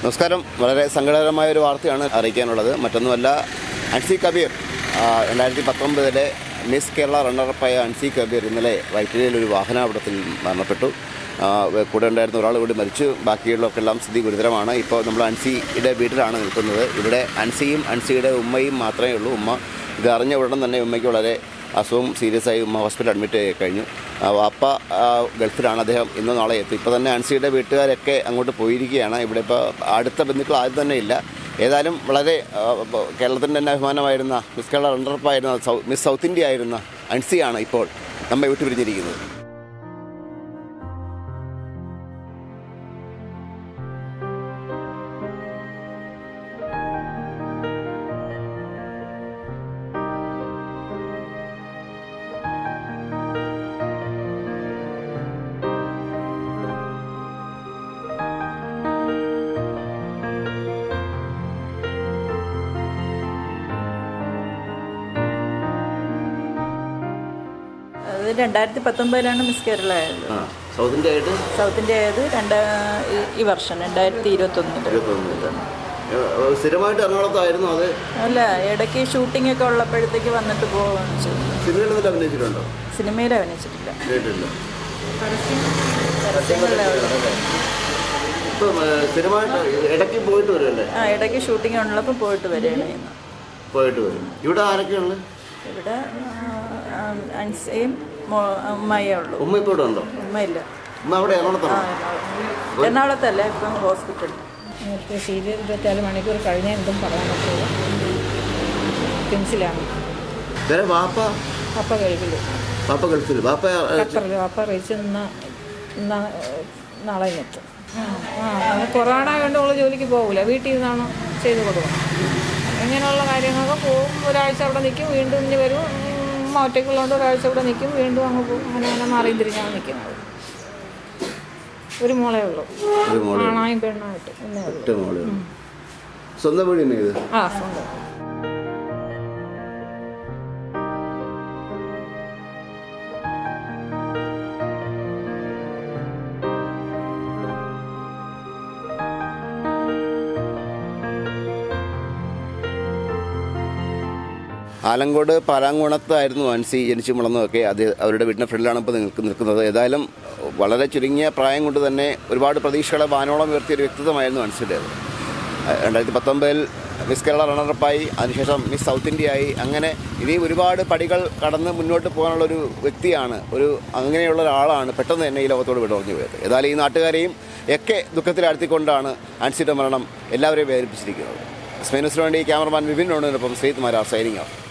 നമസ്കാരം വളരെ സങ്കടകരമായ ഒരു വാർത്തയാണ് അറിയിക്കാനുള്ളത് മറ്റൊന്നുമല്ല അൻസി കബീർ ആ, രണ്ടായിരത്തി പത്തൊമ്പതിലെ മിസ് കേരള റണ്ണറപ്പായ അൻസി കബീർ ഇന്നലെ വൈറ്റിലയിൽ ഒരു വാഹനാപകടത്തിൽ മരണപ്പെട്ടു ആ, കൂടെ ഉണ്ടായിരുന്ന ഒരാൾ കൂടി മരിച്ചു ബാക്കിയുള്ളവർക്കെല്ലാം സ്ഥിതി ഗുരുതരമാണ് ഇപ്പോൾ നമ്മൾ അൻസിയുടെ വീട്ടിലാണ് നിൽക്കുന്നത് ഇവിടെ അൻസിയും അൻസിയുടെ ഉമ്മയും മാത്രമേ ഉള്ളൂ ഉമ്മ ഇത് അറിഞ്ഞ ഉടൻ തന്നെ ഉമ്മയ്ക്ക് വളരെ അസുഖം സീരിയസ് ആയി ഉമ്മ ഹോസ്പിറ്റൽ അഡ്മിറ്റ് ആയി കഴിഞ്ഞു ആ, വാപ്പ ആ, ഗൾഫിലാണ് അദ്ദേഹം ഇന്ന് നാളെ എത്തും ഇപ്പോൾ തന്നെ അൻസിയുടെ വീട്ടുകാരൊക്കെ അങ്ങോട്ട് പോയിരിക്കുകയാണ് ഇവിടെ ഇപ്പോൾ അടുത്ത ബന്ധുക്കൾ ആരും തന്നെ ഇല്ല ഏതായാലും വളരെ ആ, ബ- കേരളത്തിൻ്റെ തന്നെ അഭിമാനമായിരുന്ന മിസ് കേരള റണ്ണറപ്പായിരുന്ന സൗ മിസ് സൗത്ത് ഇന്ത്യ ആയിരുന്ന അൻസിയാണ് ഇപ്പോൾ നമ്മെ വിട്ടുപിരിഞ്ഞിരിക്കുന്നത് അത് രണ്ടായിരത്തി പത്തൊമ്പതിലാണ് മിസ് കേരള ആയത് ആ സൗത്ത് ഇന്ത്യ ആയിട്ട് സൗത്ത് ഇന്ത്യ ആയത് രണ്ട് ഈ- ഈ വർഷം രണ്ടായിരത്തി ഇരുപത്തൊന്നില് ഏഹ്, സ്ഥിരമായിട്ട് എറണാകുളത്തായിരുന്നു അത് അല്ല ഇടയ്ക്ക് ഷൂട്ടിംഗ് ഒക്കെ ഉള്ളപ്പോഴത്തേക്ക് വന്നിട്ട് പോവുകയാണ് ചെയ്തത് സിനിമയിൽ അഭിനയിച്ചിട്ടുണ്ടോ സിനിമയിൽ അഭിനയിച്ചിട്ടില്ല കേട്ടില്ല പരസ്യങ്ങളിലേ ഉള്ളൂ. ഇപ്പം ഏഹ്, സ്ഥിരമായിട്ട് ഇടയ്ക്ക് പോയിട്ട് വരുമല്ലേ ആ ഇടയ്ക്ക് ഷൂട്ടിംഗ് ഉള്ളപ്പോൾ പോയിട്ട് വരികയാണ് ചെയ്യുന്നത് പോയിട്ട് വരും ഇവിടെ ആരൊക്കെയുള്ളത് ഇവിടെ ആ, അൻസയും മോ- അമ്മയേ ഉള്ളൂ ഉമ്മ ഇപ്പോൾ ഇവിടെ ഉണ്ടോ ഉമ്മയില്ല ഉമ്മ അവിടെ ആ എറണാകുളത്താണോ എറണാകുളം എറണാകുളത്തല്ല ഇപ്പം ഹോസ്പിറ്റലിൽ നേരത്തെ സീരിയൽ ഇരുപത്തിനാല് മണിക്കൂർ കഴിഞ്ഞ എന്തും പറയാൻ പറ്റില്ല പെൻസിലാണ് വേറെ വാപ്പ അപ്പ കഴിക്കില്ല വാപ്പ ഗൾഫിൽ വാപ്പ ഏഹ്, ഖത്തറിൽ അപ്പ റേച്ച് നിന്ന നിന്ന- നാളെ എത്തും ആ ആ കൊറോണ കൊണ്ട് നമ്മൾ ജോലിക്ക് പോകില്ല വീട്ടിൽ നിന്നാണ് ചെയ്ത് കൊടുക്കണം ഇങ്ങനെയുള്ള കാര്യങ്ങളൊക്കെ പോകും ഒരാഴ്ച അവിടെ നിൽക്കും വീണ്ടും ഇനി വരും ഉം, ഒറ്റയ്ക്കുള്ളതുകൊണ്ട് ഒരാഴ്ച ഇവിടെ നിൽക്കും വീണ്ടും അങ്ങ് പോകും അങ്ങനെ അങ്ങനെ മാറിയും തിരിഞ്ഞാണ് നിൽക്കുന്നത് ഒരു മോളേ ഉള്ളൂ ഒരു മോളെ ആണായും പെണ്ണായിട്ട് എന്നേ ഉള്ളൂ ഒറ്റ മോളെ ഉള്ളൂ. സ്വന്തം വീട് തന്നെ ഇത് ആ സ്വന്തം ആലങ്കോട് പാലാങ്കുണത്തായിരുന്നു അൻസി ജനിച്ചു വളർന്നതൊക്കെ അത് അവരുടെ വീടിൻ്റെ ഫ്രണ്ടിലാണ് ഇപ്പോൾ നിൽക്ക് നിൽക്കുന്നത് ഏതായാലും വളരെ ചുരുങ്ങിയ പ്രായം കൊണ്ട് തന്നെ ഒരുപാട് പ്രതീക്ഷകളെ വാനോളം ഉയർത്തിയ ഒരു വ്യക്തിത്വമായിരുന്നു അൻസിയുടേത് രണ്ടായിരത്തി പത്തൊമ്പതിൽ മിസ് കേരള റണ്ണറപ്പായി അതിനുശേഷം മിസ് സൗത്ത് ഇന്ത്യ ആയി അങ്ങനെ ഇനിയും ഒരുപാട് പടികൾ കടന്ന് മുന്നോട്ട് പോകാനുള്ള ഒരു വ്യക്തിയാണ് ഒരു അങ്ങനെയുള്ള ഒരാളാണ് പെട്ടെന്ന് തന്നെ ഈ ലോകത്തോട് വിടർന്നു പോയത് ഏതായാലും ഈ നാട്ടുകാരെയും ഒക്കെ ദുഃഖത്തിലാഴ്ത്തിക്കൊണ്ടാണ് അൻസിയുടെ മരണം എല്ലാവരെയും വേദനിപ്പിച്ചിരിക്കുന്നത് സ്പെയിനസിന് വേണ്ടി ക്യാമറമാൻ വിപിൻ റോണിനൊപ്പം ശ്രീത് മാരാർ സൈനിങ് ഓഫ്